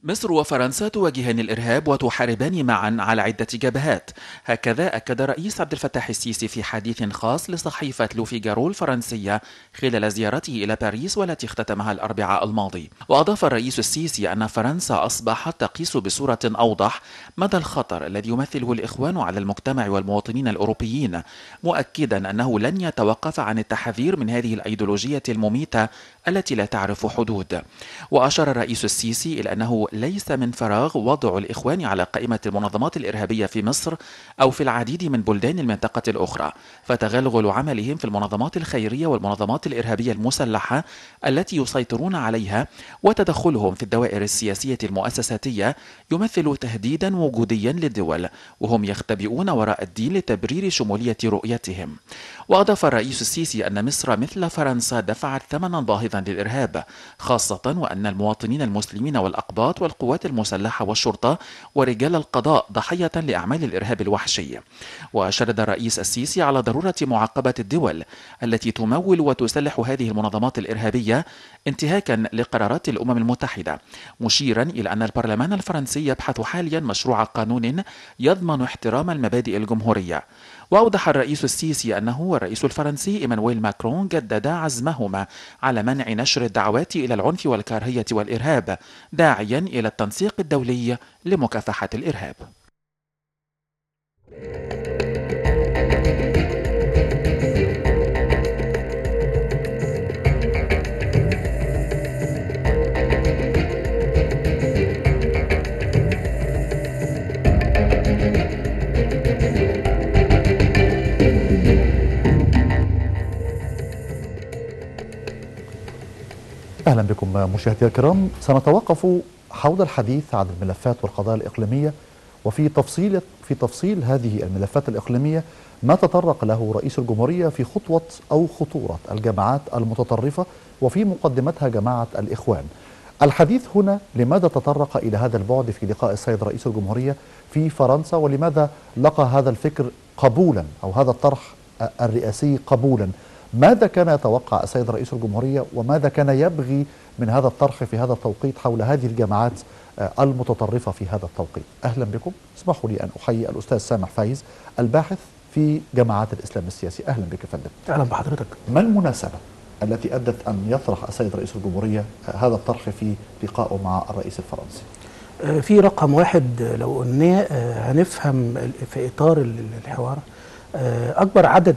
مصر وفرنسا تواجهان الإرهاب وتحاربان معا على عدة جبهات هكذا أكد الرئيس عبد الفتاح السيسي في حديث خاص لصحيفة لوفيجارو الفرنسية خلال زيارته إلى باريس والتي اختتمها الأربعاء الماضي وأضاف الرئيس السيسي أن فرنسا أصبحت تقيس بصورة أوضح مدى الخطر الذي يمثله الإخوان على المجتمع والمواطنين الأوروبيين مؤكدا أنه لن يتوقف عن التحذير من هذه الأيديولوجية المميتة التي لا تعرف حدود وأشار الرئيس السيسي إلى أنه ليس من فراغ وضع الإخوان على قائمة المنظمات الإرهابية في مصر أو في العديد من بلدان المنطقة الأخرى فتغلغل عملهم في المنظمات الخيرية والمنظمات الإرهابية المسلحة التي يسيطرون عليها وتدخلهم في الدوائر السياسية المؤسساتية يمثل تهديدا وجوديا للدول وهم يختبئون وراء الدين لتبرير شمولية رؤيتهم وأضاف الرئيس السيسي أن مصر مثل فرنسا دفعت ثمنا باهظا للإرهاب خاصة وأن المواطنين المسلمين والأقباط والقوات المسلحة والشرطة ورجال القضاء ضحية لأعمال الإرهاب الوحشي وشدد الرئيس السيسي على ضرورة معاقبة الدول التي تمول وتسلح هذه المنظمات الإرهابية انتهاكا لقرارات الأمم المتحدة مشيرا إلى أن البرلمان الفرنسي يبحث حاليا مشروع قانون يضمن احترام المبادئ الجمهورية وأوضح الرئيس السيسي أنه والرئيس الفرنسي إيمانويل ماكرون جددا عزمهما على منع نشر الدعوات إلى العنف والكراهية والإرهاب داعيا إلى التنسيق الدولي لمكافحة الإرهاب اهلا بكم مشاهدينا الكرام سنتوقف حول الحديث عن الملفات والقضايا الاقليميه وفي تفصيل في تفصيل هذه الملفات الاقليميه ما تطرق له رئيس الجمهوريه في خطوه او خطوره الجماعات المتطرفه وفي مقدمتها جماعه الاخوان. الحديث هنا لماذا تطرق الى هذا البعد في لقاء السيد رئيس الجمهوريه في فرنسا ولماذا لقى هذا الفكر قبولا او هذا الطرح الرئاسي قبولا ماذا كان يتوقع السيد رئيس الجمهورية وماذا كان يبغي من هذا الطرح في هذا التوقيت حول هذه الجماعات المتطرفة في هذا التوقيت أهلا بكم اسمحوا لي أن أحيي الأستاذ سامح فايز الباحث في جماعات الإسلام السياسي أهلا بك فندم أهلا بحضرتك ما المناسبة التي أدت أن يطرح السيد رئيس الجمهورية هذا الطرح في لقائه مع الرئيس الفرنسي في رقم واحد لو قلناه هنفهم في إطار الحوار أكبر عدد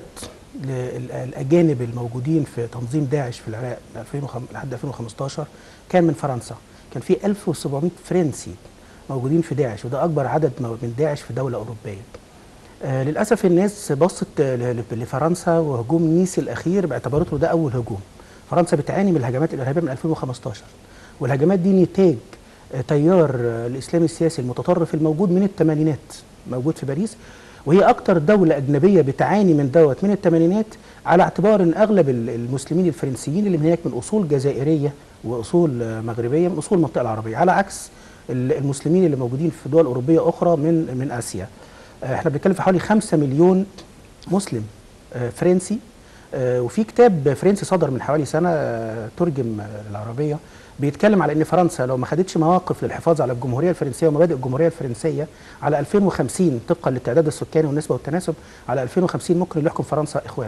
الاجانب الموجودين في تنظيم داعش في العراق لحد 2015 كان من فرنسا كان في 1700 فرنسي موجودين في داعش وده اكبر عدد من داعش في دوله اوروبيه آه للاسف الناس بصت لفرنسا وهجوم نيسي الاخير باعتبارته ده اول هجوم فرنسا بتعاني من الهجمات الارهابيه من 2015 والهجمات دي نتاج تيار الاسلامي السياسي المتطرف الموجود من الثمانينات موجود في باريس وهي أكتر دولة أجنبية بتعاني من دوت من الثمانينات على اعتبار أن أغلب المسلمين الفرنسيين اللي من هناك من أصول جزائرية وأصول مغربية من أصول المنطقة العربية على عكس المسلمين اللي موجودين في دول أوروبية أخرى من من آسيا احنا بنتكلم في حوالي 5 مليون مسلم فرنسي وفي كتاب فرنسي صدر من حوالي سنة ترجم العربية بيتكلم على ان فرنسا لو ما خدتش مواقف للحفاظ على الجمهوريه الفرنسيه ومبادئ الجمهوريه الفرنسيه على 2050 طبقا للتعداد السكاني والنسبه والتناسب على 2050 ممكن اللي يحكم فرنسا اخوان.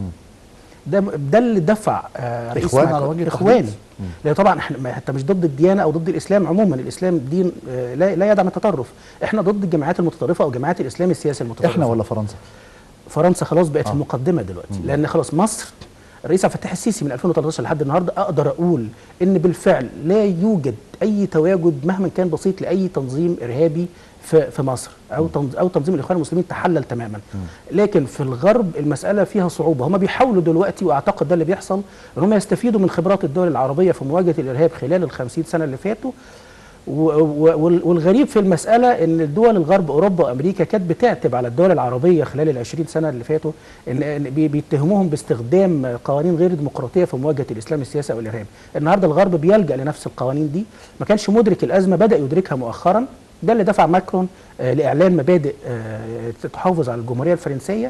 ده ده اللي دفع آه رئيس اخوان على وجه اخوان لان طبعا احنا حتى مش ضد الديانه او ضد الاسلام عموما الاسلام دين آه لا, لا يدعم التطرف احنا ضد الجماعات المتطرفه او جماعات الاسلام السياسي المتطرفه احنا ولا فرنسا؟ فرنسا خلاص بقت آه. في المقدمه دلوقتي مم. لان خلاص مصر الرئيس عبد الفتاح السيسي من 2013 لحد النهارده اقدر اقول ان بالفعل لا يوجد اي تواجد مهما كان بسيط لاي تنظيم ارهابي في في مصر او او تنظيم الاخوان المسلمين تحلل تماما لكن في الغرب المساله فيها صعوبه هم بيحاولوا دلوقتي واعتقد ده اللي بيحصل ان هم يستفيدوا من خبرات الدول العربيه في مواجهه الارهاب خلال ال 50 سنه اللي فاتوا والغريب في المسألة أن الدول الغرب أوروبا وأمريكا كانت بتعتب على الدول العربية خلال ال 20 سنة اللي فاتوا إن بيتهموهم باستخدام قوانين غير ديمقراطية في مواجهة الإسلام السياسي أو الإرهاب. النهاردة الغرب بيلجأ لنفس القوانين دي، ما كانش مدرك الأزمة بدأ يدركها مؤخرا ده اللي دفع ماكرون لإعلان مبادئ تحافظ على الجمهورية الفرنسية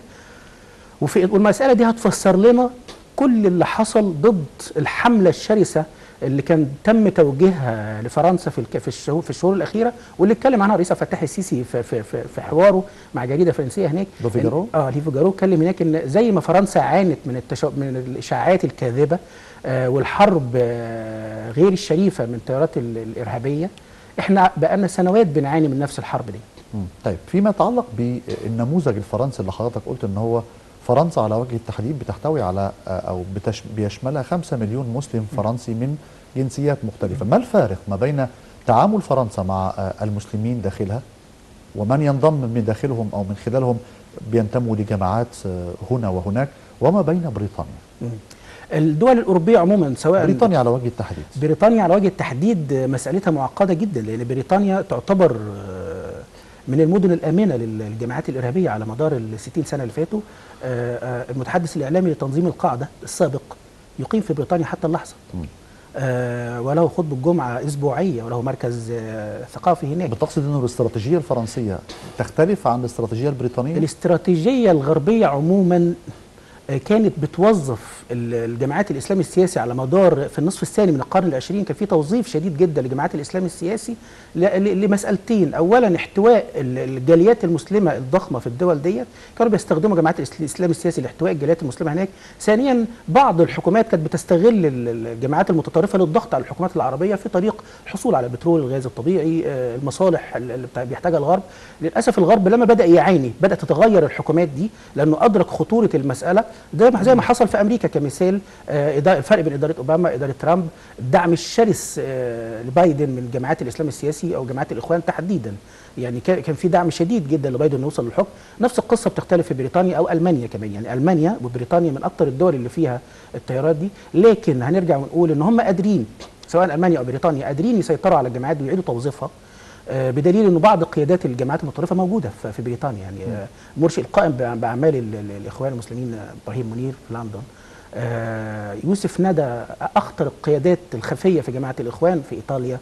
وفي والمسألة دي هتفسر لنا كل اللي حصل ضد الحملة الشرسة اللي كان تم توجيهها لفرنسا في الك- في الشهور في الشهور الاخيره واللي اتكلم عنها الرئيس عبد الفتاح السيسي في في في, في حواره مع جريده فرنسيه هناك لو فيجارو؟ اه لي فيجارو اتكلم هناك ان زي ما فرنسا عانت من التشو... من الاشاعات الكاذبه آه والحرب آه غير الشريفه من التيارات ال- الارهابيه احنا بقالنا سنوات بنعاني من نفس الحرب دي مم. طيب فيما يتعلق بالنموذج الفرنسي اللي حضرتك قلت ان هو فرنسا على وجه التحديد بتحتوي على آه، او بتش بيشملها 5 مليون مسلم فرنسي من جنسيات مختلفة ما الفارق ما بين تعامل فرنسا مع آه، المسلمين داخلها ومن ينضم من داخلهم او من خلالهم بينتموا لجماعات آه، هنا وهناك وما بين بريطانيا مم. الدول الاوروبيه عموما سواء بريطانيا على وجه التحديد بريطانيا على وجه التحديد مسألتها معقدة جدا لأن بريطانيا تعتبر آه، من المدن الآمنة للجماعات الإرهابية على مدار ال 60 سنة اللي فاتوا آه، آه، المتحدث الإعلامي لتنظيم القاعدة السابق يقيم في بريطانيا حتى اللحظة آه، وله خطبة جمعة أسبوعية وله مركز آه، ثقافي هناك بتقصد انه الاستراتيجيه الفرنسيه تختلف عن الاستراتيجيه البريطانيه الاستراتيجية الغربية عموما آه، كانت بتوظف ال- الجماعات الاسلامي السياسي على مدار في النصف الثاني من القرن العشرين كان في توظيف شديد جدا لجماعات الاسلام السياسي ل- ل- لمسالتين اولا احتواء ال- الجاليات المسلمه الضخمه في الدول ديت كانوا بيستخدموا جماعات الإس- الاسلام السياسي لاحتواء الجاليات المسلمه هناك ثانيا بعض الحكومات كانت بتستغل ال- ال- الجماعات المتطرفه للضغط على الحكومات العربيه في طريق الحصول على البترول الغاز الطبيعي آه، المصالح ال- اللي بتاع- بيحتاجها الغرب للاسف الغرب لما بدا يعاني بدات تتغير الحكومات دي لانه ادرك خطوره المساله زي ما زي ما حصل في امريكا كمثال آه، إدا- الفرق بين اداره اوباما اداره ترامب الدعم الشرس آه، لبايدن من جماعات الاسلام السياسي او جماعات الاخوان تحديدا يعني كان كان في دعم شديد جدا لبايدن انه يوصل للحكم نفس القصه بتختلف في بريطانيا او المانيا كمان يعني المانيا وبريطانيا من اكثر الدول اللي فيها التيارات دي لكن هنرجع ونقول ان هم قادرين سواء المانيا او بريطانيا قادرين يسيطروا على الجماعات دي ويعيدوا توظيفها آه، بدليل انه بعض قيادات الجماعات المتطرفه موجوده في في بريطانيا يعني آه، مرشد القائم بأع- باعمال ال- ال- الاخوان المسلمين آه، ابراهيم منير في لندن آه، يوسف ندى اخطر القيادات الخفيه في جماعه الاخوان في ايطاليا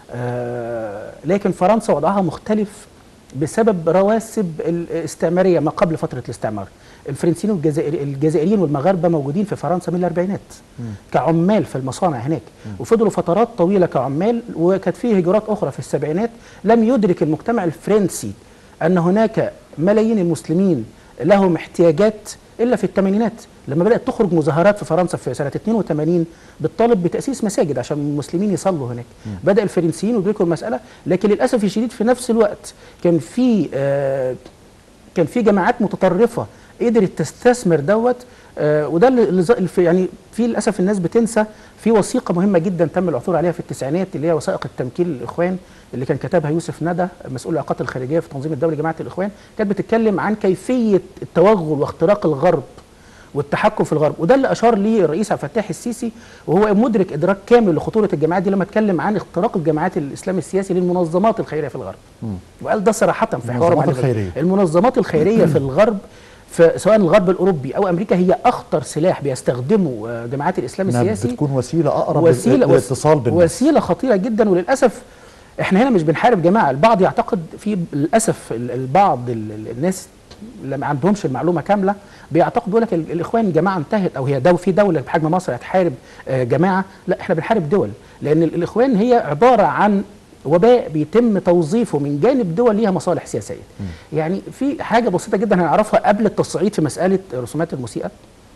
آه، لكن فرنسا وضعها مختلف بسبب رواسب الاستعماريه ما قبل فتره الاستعمار الفرنسيين والجزائر الجزائريين والمغاربه موجودين في فرنسا من الاربعينات كعمال في المصانع هناك وفضلوا فترات طويله كعمال وكانت فيه هجرات اخرى في السبعينات لم يدرك المجتمع الفرنسي ان هناك ملايين المسلمين لهم احتياجات الا في الثمانينات لما بدات تخرج مظاهرات في فرنسا في سنه 82 بتطالب بتاسيس مساجد عشان المسلمين يصلوا هناك بدا الفرنسيين يدركوا المساله لكن للاسف الشديد في نفس الوقت كان في آه كان في جماعات متطرفه قدرت تستثمر دوت آه وده اللي اللي ز- في- يعني في للاسف الناس بتنسى في وثيقه مهمه جدا تم العثور عليها في التسعينات اللي هي وثائق التمكين للاخوان اللي كان كتبها يوسف ندى مسؤول العلاقات الخارجيه في تنظيم الدولي لجماعه الاخوان كانت بتتكلم عن كيفيه التوغل واختراق الغرب والتحكم في الغرب وده اللي اشار ليه الرئيس عبد الفتاح السيسي وهو مدرك ادراك كامل لخطوره الجماعات دي لما اتكلم عن اختراق الجماعات الاسلام السياسي للمنظمات الخيريه في الغرب وقال ده صراحه في حوار مع المنظمات الغرب. الخيرية. المنظمات الخيريه في الغرب في سواء الغرب الاوروبي او امريكا هي اخطر سلاح بيستخدمه آه، جماعات الاسلام انها السياسي بتكون وسيله اقرب وسيله للاتصال بالناس وسيله خطيره جدا وللاسف احنا هنا مش بنحارب جماعه البعض يعتقد في للاسف ال- البعض ال- ال- الناس اللي ما عندهمش المعلومه كامله بيعتقد يقول لك ال- الاخوان جماعه انتهت او هي دو في دوله بحجم مصر هتحارب آه، جماعه لا احنا بنحارب دول لان ال- الاخوان هي عباره عن وباء بيتم توظيفه من جانب دول ليها مصالح سياسيه يعني في حاجه بسيطه جدا هنعرفها قبل التصعيد في مساله رسومات الموسيقى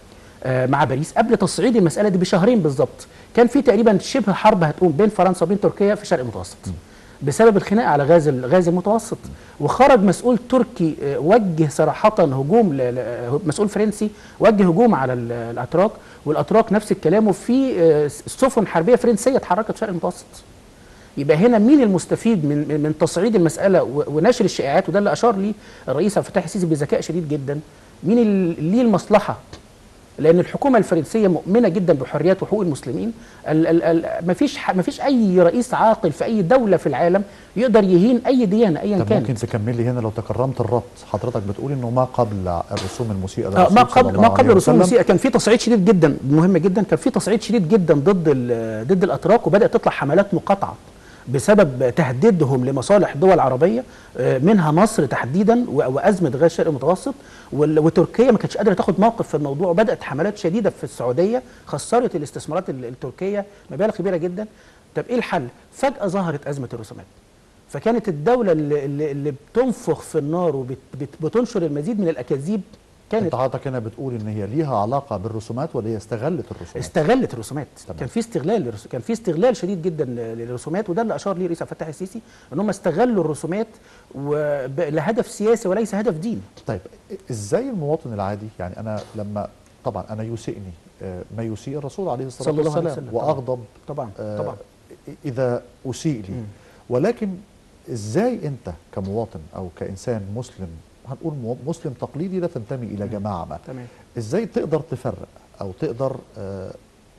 آه، مع باريس قبل تصعيد المساله دي بشهرين بالظبط كان في تقريبا شبه حرب هتقوم بين فرنسا وبين تركيا في الشرق المتوسط بسبب الخناق على غاز ال- غاز المتوسط وخرج مسؤول تركي آه، وجه صراحه هجوم ل- ل- مسؤول فرنسي وجه هجوم على ال- الاتراك والاتراك نفس الكلام وفي آه، سفن حربيه فرنسيه اتحركت في الشرق المتوسط يبقى هنا مين المستفيد من من- من تصعيد المساله و- ونشر الشائعات وده اللي اشار ليه الرئيس عبد الفتاح السيسي بذكاء شديد جدا مين اللي ليه المصلحه لان الحكومه الفرنسيه مؤمنه جدا بحريات وحقوق المسلمين ال ال ال مفيش ح- مفيش اي رئيس عاقل في اي دوله في العالم يقدر يهين اي ديانه ايا طب ممكن كانت تكمل لي هنا لو تكرمت الربط حضرتك بتقول انه ما قبل الرسوم الموسيقى ده آه ما الرسول صلى قبل الله ما عليه قبل رسوم وسلم. الموسيقى كان في تصعيد شديد جدا مهم جدا كان في تصعيد شديد جدا ضد ال- ضد الاتراك وبدات تطلع حملات مقاطعه بسبب تهديدهم لمصالح دول عربيه آه، منها مصر تحديدا و- وازمه غاز الشرق المتوسط وال- وتركيا ما كانتش قادره تاخد موقف في الموضوع وبدات حملات شديده في السعوديه خسرت الاستثمارات ال- التركيه مبالغ كبيره جدا طب ايه الحل؟ فجاه ظهرت ازمه الرسومات فكانت الدوله اللي, اللي, اللي بتنفخ في النار وبتنشر المزيد من الاكاذيب كانت انت حضرتك هنا بتقول ان هي ليها علاقه بالرسومات ولا هي استغلت الرسومات استغلت الرسومات تمام. كان في استغلال للرس... كان في استغلال شديد جدا للرسومات وده اللي اشار ليه رئيس عبد الفتاح السيسي ان هم استغلوا الرسومات وب... لهدف سياسي وليس هدف ديني طيب ازاي المواطن العادي يعني انا لما طبعا انا يسيئني آه، ما يسيء الرسول عليه الصلاه صلى الله عليه والسلام وسلم. طبعاً. واغضب طبعا آه، طبعا اذا اسيء لي مم. ولكن ازاي انت كمواطن او كانسان مسلم هنقول مو- مسلم تقليدي لا تنتمي الى جماعه ما تمام ازاي تقدر تفرق او تقدر آه،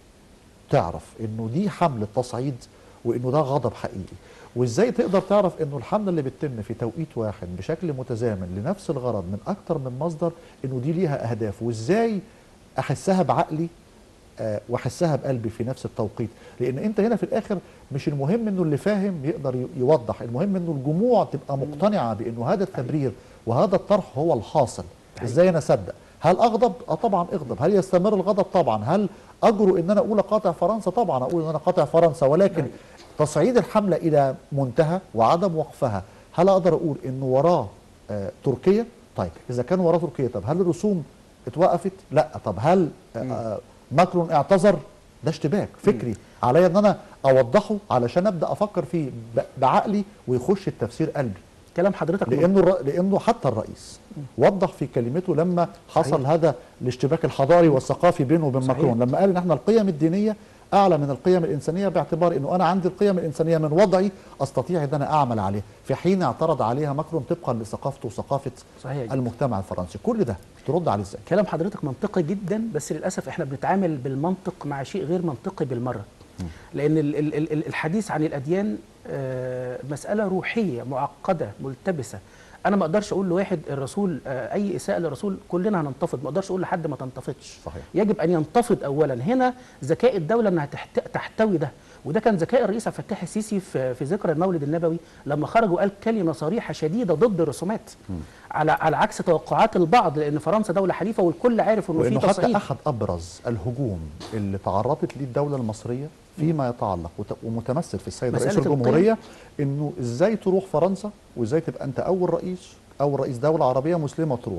تعرف انه دي حمله تصعيد وانه ده غضب حقيقي وازاي تقدر تعرف انه الحمله اللي بتتم في توقيت واحد بشكل متزامن لنفس الغرض من اكتر من مصدر انه دي ليها اهداف وازاي احسها بعقلي آه، واحسها بقلبي في نفس التوقيت لان انت هنا في الاخر مش المهم انه اللي فاهم يقدر ي- يوضح المهم انه الجموع تبقى مقتنعه بانه هذا التبرير وهذا الطرح هو الحاصل ازاي انا اصدق هل اغضب اه طبعا اغضب هل يستمر الغضب طبعا هل اجرؤ ان انا اقول قاطع فرنسا طبعا اقول ان انا قاطع فرنسا ولكن تصعيد الحمله الى منتهى وعدم وقفها هل اقدر اقول انه وراه آه تركيا طيب اذا كان وراه تركيا طب هل الرسوم اتوقفت لا طب هل آه آه ماكرون اعتذر ده اشتباك فكري عليا ان انا اوضحه علشان ابدا افكر فيه ب- بعقلي ويخش التفسير قلبي كلام حضرتك لانه الر... لانه حتى الرئيس وضح في كلمته لما حصل صحيح. هذا الاشتباك الحضاري والثقافي بينه وبين صحيح. ماكرون لما قال ان احنا القيم الدينيه اعلى من القيم الانسانيه باعتبار انه انا عندي القيم الانسانيه من وضعي استطيع ان انا اعمل عليها في حين اعترض عليها ماكرون طبقا لثقافته وثقافه صحيح جدا. المجتمع الفرنسي كل ده ترد عليه ازاي كلام حضرتك منطقي جدا بس للاسف احنا بنتعامل بالمنطق مع شيء غير منطقي بالمره لان ال- ال- ال- الحديث عن الاديان آه، مساله روحيه معقده ملتبسه انا ما اقدرش اقول لواحد الرسول آه، اي اساءه للرسول كلنا هننتفض ما اقدرش اقول لحد ما تنتفضش صحيح. يجب ان ينتفض اولا هنا ذكاء الدوله انها تحت- تحتوي ده وده كان ذكاء الرئيس عبد الفتاح السيسي في في ذكرى المولد النبوي لما خرج وقال كلمه صريحه شديده ضد الرسومات على على عكس توقعات البعض لان فرنسا دوله حليفه والكل عارف انه في وانه حتى تصعيد احد ابرز الهجوم اللي تعرضت ليه الدوله المصريه فيما يتعلق وت- ومتمثل في السيد رئيس مسألة الجمهوريه انه ازاي تروح فرنسا وازاي تبقى انت اول رئيس اول رئيس دوله عربيه مسلمه تروح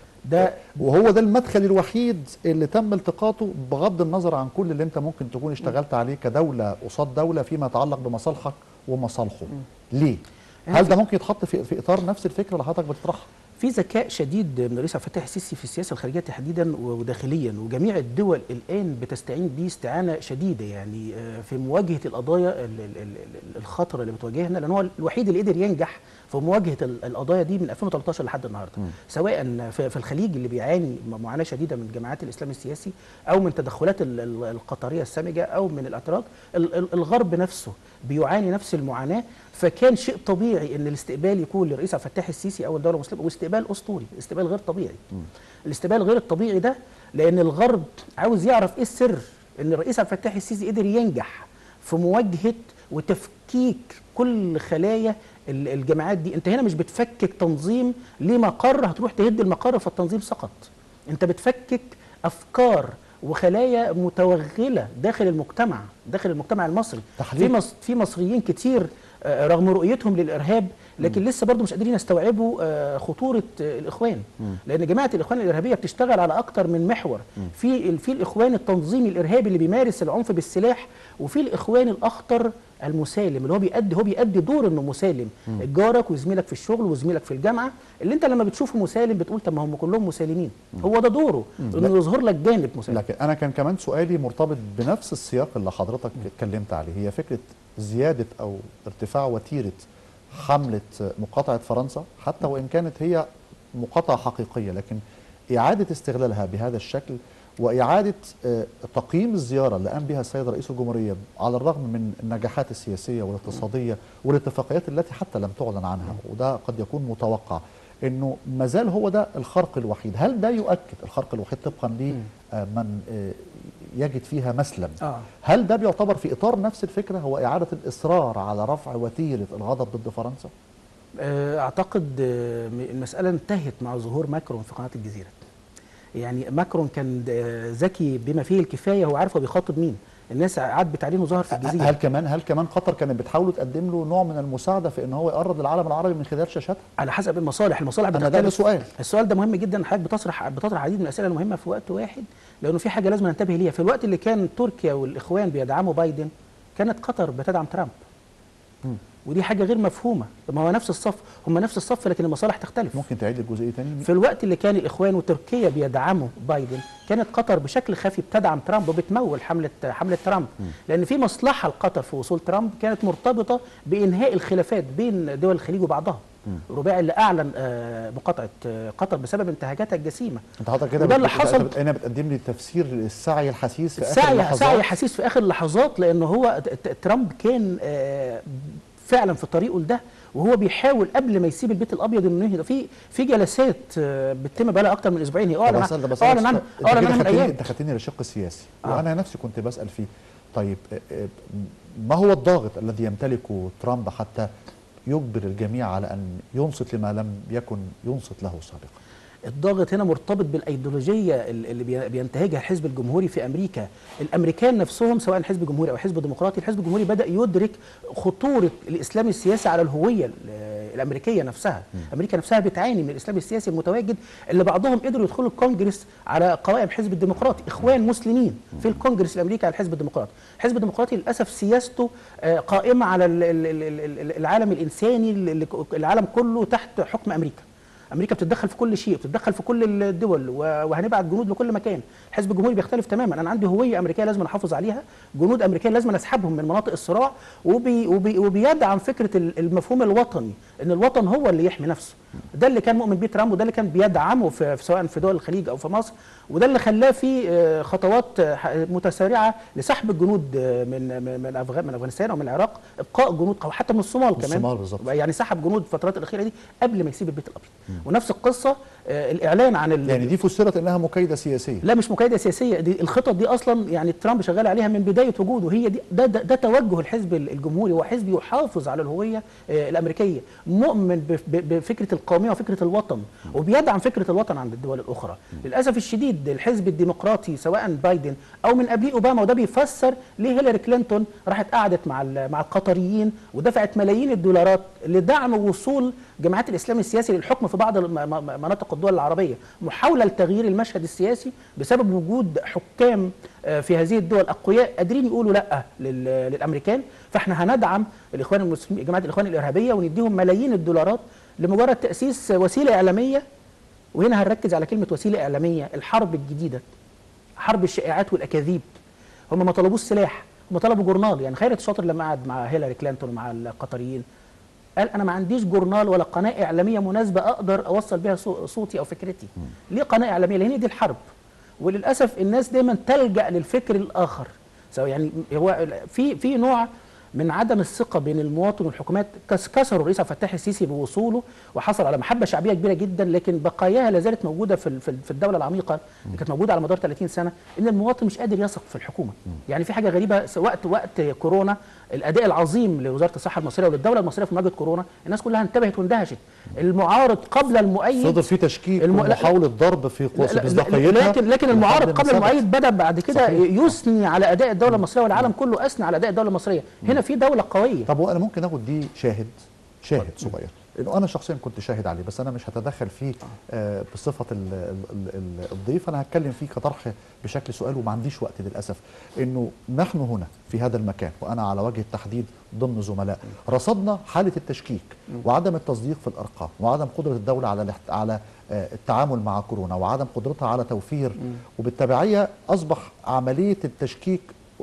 ده وهو ده المدخل الوحيد اللي تم التقاطه بغض النظر عن كل اللي انت ممكن تكون اشتغلت عليه كدوله قصاد دوله فيما يتعلق بمصالحك ومصالحه ليه هل ده ممكن يتحط في في اطار نفس الفكره اللي حضرتك بتطرحها في ذكاء شديد من الرئيس عبد الفتاح السيسي في السياسه الخارجيه تحديدا وداخليا وجميع الدول الان بتستعين بيه استعانه شديده يعني آه، في مواجهه القضايا ال- ال- ال- الخطره اللي بتواجهنا لان هو الوحيد اللي قدر ينجح في مواجهه ال- القضايا دي من 2013 لحد النهارده سواء في في الخليج اللي بيعاني معاناه شديده من جماعات الاسلام السياسي او من تدخلات ال- ال- القطريه السامجه او من الاتراك ال- ال- الغرب نفسه بيعاني نفس المعاناه فكان شيء طبيعي ان الاستقبال يكون للرئيس عبد الفتاح السيسي اول دوله مسلمه واستقبال اسطوري استقبال غير طبيعي الاستقبال غير الطبيعي ده لان الغرب عاوز يعرف ايه السر ان الرئيس عبد الفتاح السيسي قدر ينجح في مواجهه وتفكيك كل خلايا ال- الجماعات دي انت هنا مش بتفكك تنظيم ليه مقر هتروح تهد المقر فالتنظيم سقط انت بتفكك افكار وخلايا متوغله داخل المجتمع داخل المجتمع المصري تحليل. في مص في مصريين كتير آه، رغم رؤيتهم للارهاب لكن لسه برضه مش قادرين يستوعبوا آه، خطوره آه، الاخوان لان جماعه الاخوان الارهابيه بتشتغل على اكتر من محور في ال- في الاخوان التنظيمي الارهابي اللي بيمارس العنف بالسلاح وفي الاخوان الاخطر المسالم اللي هو بيأدي هو بيأدي دور انه مسالم جارك وزميلك في الشغل وزميلك في الجامعه اللي انت لما بتشوفه مسالم بتقول طب ما هم كلهم مسالمين هو ده دوره انه يظهر لك جانب مسالم لكن انا كان كمان سؤالي مرتبط بنفس السياق اللي حضرتك اتكلمت عليه هي فكره زياده او ارتفاع وتيره حمله مقاطعه فرنسا حتى وان كانت هي مقاطعه حقيقيه لكن اعاده استغلالها بهذا الشكل واعاده آه، تقييم الزياره اللي قام بها السيد رئيس الجمهوريه على الرغم من النجاحات السياسيه والاقتصاديه والاتفاقيات التي حتى لم تعلن عنها وده قد يكون متوقع انه ما زال هو ده الخرق الوحيد هل ده يؤكد الخرق الوحيد طبقا لمن يجد فيها مسلم آه. هل ده بيعتبر في اطار نفس الفكره هو اعاده الاصرار على رفع وتيره الغضب ضد فرنسا آه، اعتقد آه، م- المساله انتهت مع ظهور ماكرون في قناه الجزيره يعني ماكرون كان آه، ذكي بما فيه الكفايه هو عارف هو بيخاطب مين الناس عاد عليه انه ظهر في هل الجزيره كمان هل كمان قطر كانت بتحاول تقدم له نوع من المساعده في ان هو يقرب للعالم العربي من خلال شاشاتها على حسب المصالح المصالح أنا ده بتختلف سؤال. السؤال ده مهم جدا حضرتك بتصرح بتطرح عديد من الاسئله المهمه في وقت واحد لانه في حاجه لازم ننتبه ليها في الوقت اللي كان تركيا والاخوان بيدعموا بايدن كانت قطر بتدعم ترامب ودي حاجه غير مفهومه ما هو نفس الصف هم نفس الصف لكن المصالح تختلف ممكن تعيد الجزئيه تاني في الوقت اللي كان الاخوان وتركيا بيدعموا بايدن كانت قطر بشكل خفي بتدعم ترامب وبتمول حمله حمله ترامب لان في مصلحه لقطر في وصول ترامب كانت مرتبطه بانهاء الخلافات بين دول الخليج وبعضها الرباعي اللي اعلن آه، مقاطعه آه، قطر بسبب انتهاكاتها الجسيمه انت حضرتك كده وده اللي بت- حصل بت- هنا بتقدم لي تفسير السعي الحثيث في اخر سعي اللحظات سعي حسيس في اخر اللحظات لان هو ت- ت- ترامب كان آه، فعلا في طريقه لده وهو بيحاول قبل ما يسيب البيت الابيض انه ينهي ده. في في جلسات آه، بتتم بقى لها اكتر من اسبوعين هي طب اعلن أسأل- عن- بس اعلن عنها انت اعلن كده عنها من خدتني ايام انت خدتني للشق السياسي آه. وانا نفسي كنت بسال فيه طيب آه، آه، ما هو الضاغط الذي يمتلكه ترامب حتى يجبر الجميع على ان ينصت لما لم يكن ينصت له سابقا الضاغط هنا مرتبط بالايديولوجيه ال- اللي بي- بينتهجها الحزب الجمهوري في امريكا الامريكان نفسهم سواء حزب جمهوري او حزب ديمقراطي الحزب الجمهوري بدا يدرك خطوره الاسلام السياسي على الهويه ال- الامريكيه نفسها امريكا نفسها بتعاني من الاسلام السياسي المتواجد اللي بعضهم قدروا يدخلوا الكونجرس على قوائم حزب الديمقراطي اخوان مسلمين في الكونجرس الامريكي على الحزب الديمقراطي الحزب الديمقراطي للاسف سياسته آه، قائمه على ال- ال- ال- ال- العالم الانساني اللي- العالم كله تحت حكم امريكا امريكا بتتدخل في كل شيء بتتدخل في كل الدول و- وهنبعت جنود لكل مكان الحزب الجمهوري بيختلف تماما انا عندي هويه امريكيه لازم احافظ عليها جنود امريكيه لازم اسحبهم من مناطق الصراع وبي وبي وبيدعم فكره ال- المفهوم الوطني ان الوطن هو اللي يحمي نفسه ده اللي كان مؤمن بيه ترامب وده اللي كان بيدعمه في في- سواء في دول الخليج او في مصر وده اللي خلاه في آه، خطوات آه، ح- متسارعه لسحب الجنود آه، من من من أفغان من افغانستان او من العراق ابقاء جنود او حتى من الصومال كمان الصومال بالظبط. يعني سحب جنود الفترات الاخيره دي قبل ما يسيب البيت الابيض ونفس القصه آه، الاعلان عن ال- يعني دي فسرت انها مكايده سياسيه لا مش مكايده سياسيه دي الخطط دي اصلا يعني ترامب شغال عليها من بدايه وجوده هي دي ده, ده, ده توجه الحزب الجمهوري هو حزب يحافظ على الهويه آه، الامريكيه مؤمن بف- ب- بفكره القوميه وفكره الوطن وبيدعم فكره الوطن عند الدول الاخرى للاسف الشديد الحزب الديمقراطي سواء بايدن او من قبليه اوباما وده بيفسر ليه هيلاري كلينتون راحت قعدت مع ال- مع القطريين ودفعت ملايين الدولارات لدعم وصول جماعات الاسلام السياسي للحكم في بعض الم- م- مناطق الدول العربيه محاوله لتغيير المشهد السياسي بسبب وجود حكام آه، في هذه الدول اقوياء قادرين يقولوا لا لل- للامريكان فاحنا هندعم الاخوان المسلمين جماعه الاخوان الارهابيه ونديهم ملايين الدولارات لمجرد تاسيس وسيله اعلاميه وهنا هنركز على كلمه وسيله اعلاميه الحرب الجديده حرب الشائعات والاكاذيب هم ما طلبوش سلاح هم طلبوا جورنال يعني خيرت الشاطر لما قعد مع هيلاري كلينتون ومع القطريين قال انا ما عنديش جورنال ولا قناه اعلاميه مناسبه اقدر اوصل بها صو- صوتي او فكرتي ليه قناه اعلاميه لان هي دي الحرب وللاسف الناس دايما تلجا للفكر الاخر سواء يعني هو في في نوع من عدم الثقه بين المواطن والحكومات كس- كسروا الرئيس عبد الفتاح السيسي بوصوله وحصل على محبه شعبيه كبيره جدا لكن بقاياها لا زالت موجوده في ال- في ال- في الدوله العميقه اللي كانت موجوده على مدار 30 سنه ان المواطن مش قادر يثق في الحكومه يعني في حاجه غريبه س- وقت وقت كورونا الاداء العظيم لوزاره الصحه المصريه وللدوله المصريه في مواجهه كورونا الناس كلها انتبهت واندهشت المعارض قبل المؤيد صدر في تشكيك الم- لا- ومحاوله ضرب في لا- قوس لا- مصداقيتها لكن لكن المعارض قبل المؤيد بدا بعد كده صحيح. يثني على اداء الدوله المصريه والعالم كله اثنى على اداء الدوله المصريه هنا في دوله قويه طب وانا ممكن اخد دي شاهد شاهد صغير لانه انا شخصيا كنت شاهد عليه بس انا مش هتدخل فيه آه بصفه ال ال ال الضيف انا هتكلم فيه كطرح بشكل سؤال وما عنديش وقت للاسف انه نحن هنا في هذا المكان وانا على وجه التحديد ضمن زملاء رصدنا حاله التشكيك وعدم التصديق في الارقام وعدم قدره الدوله على الاحت- على آه، التعامل مع كورونا وعدم قدرتها على توفير وبالتبعيه اصبح عمليه التشكيك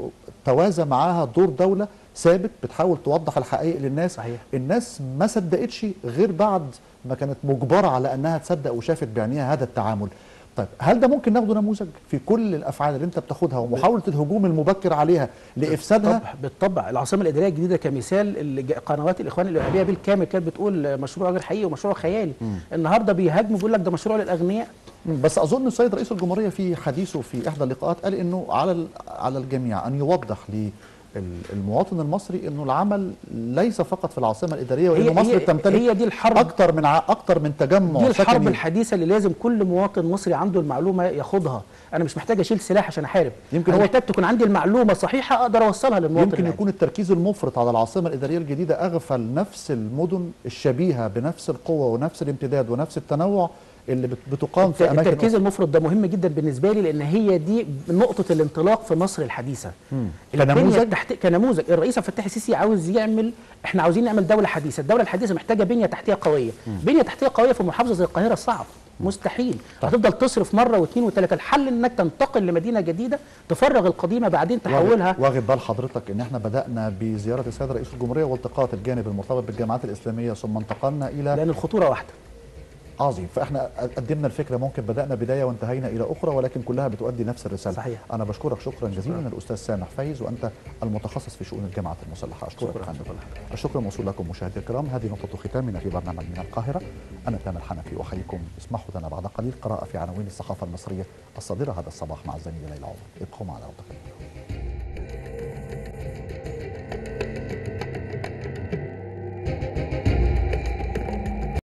توازى معاها دور دوله ثابت بتحاول توضح الحقائق للناس صحيح. الناس ما صدقتش غير بعد ما كانت مجبره على انها تصدق وشافت بعينيها هذا التعامل طيب هل ده ممكن ناخده نموذج في كل الافعال اللي انت بتاخدها ومحاوله الهجوم المبكر عليها لافسادها بالطبع بالطبع العاصمه الاداريه الجديده كمثال اللي جا- قنوات الاخوان الارهابيه بالكامل كانت بتقول مشروع غير حقيقي ومشروع خيالي النهارده بيهاجموا بيقول لك ده مشروع للاغنياء بس اظن السيد رئيس الجمهوريه في حديثه في احدى اللقاءات قال انه على ال- على الجميع ان يوضح للمواطن المصري انه العمل ليس فقط في العاصمه الاداريه وان هي- مصر هي- تمتلك هي دي الحرب. اكتر من ع- اكتر من تجمع دي الحرب سكني. الحديثه اللي لازم كل مواطن مصري عنده المعلومه ياخدها انا مش محتاج اشيل سلاح عشان احارب يمكن انا هو- محتاج تكون عندي المعلومه صحيحه اقدر اوصلها للمواطن يمكن العادي. يكون التركيز المفرط على العاصمه الاداريه الجديده اغفل نفس المدن الشبيهه بنفس القوه ونفس الامتداد ونفس التنوع اللي بت- بتقام في اماكن التركيز أخرى. المفرط ده مهم جدا بالنسبه لي لان هي دي نقطه الانطلاق في مصر الحديثه البنية كنموذج؟ التحت... كنموذج الرئيس عبد الفتاح السيسي عاوز يعمل احنا عاوزين نعمل دوله حديثه الدوله الحديثه محتاجه بنيه تحتيه قويه بنيه تحتيه قويه في محافظه زي القاهره صعب مستحيل هتفضل تصرف مره واثنين وثلاثه الحل انك تنتقل لمدينه جديده تفرغ القديمه بعدين تحولها واخد بال حضرتك ان احنا بدانا بزياره السيد رئيس الجمهوريه والتقاط الجانب المرتبط بالجامعات الاسلاميه ثم انتقلنا الى لان الخطوره واحده عظيم فاحنا قدمنا الفكره ممكن بدانا بدايه وانتهينا الى اخرى ولكن كلها بتؤدي نفس الرساله صحيح. انا بشكرك شكرا جزيلا الاستاذ سامح فايز وانت المتخصص في شؤون الجامعات المسلحه اشكرك شكراً. فندم. الشكر موصول لكم مشاهدي الكرام هذه نقطه ختامنا في برنامج من القاهره انا تامر حنفي احييكم اسمحوا لنا بعد قليل قراءه في عناوين الصحافه المصريه الصادره هذا الصباح مع الزميله ليلى عمر ابقوا معنا وتقبلوا